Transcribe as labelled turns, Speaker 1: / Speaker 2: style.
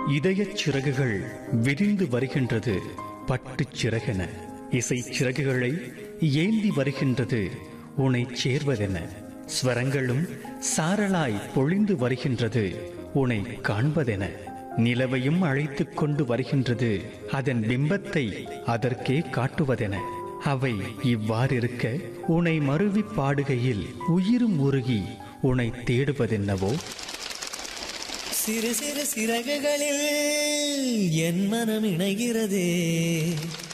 Speaker 1: இதயச் சிறகுகள் விரிந்து வருகின்றது பட்டுச் சிறகென இசைச் சிறகுகளை ஏந்தி வருகின்றது உனை சேர்வதென ஸ்வரங்களும் சாரலாய் பொழிந்து வருகின்றது உனை காண்பதென நிலவையும் அழைத்துக் கொண்டு வருகின்றது அதன் பிம்பத்தை அதற்கே காட்டுவதென அவை இவ்வாறிருக்க உனை மருவி பாடுகையில் உயிரும் உருகி உனை தேடுவதென்னவோ
Speaker 2: சிறு சிறு சிறகுகளில் என் மனம் இணைகிறதே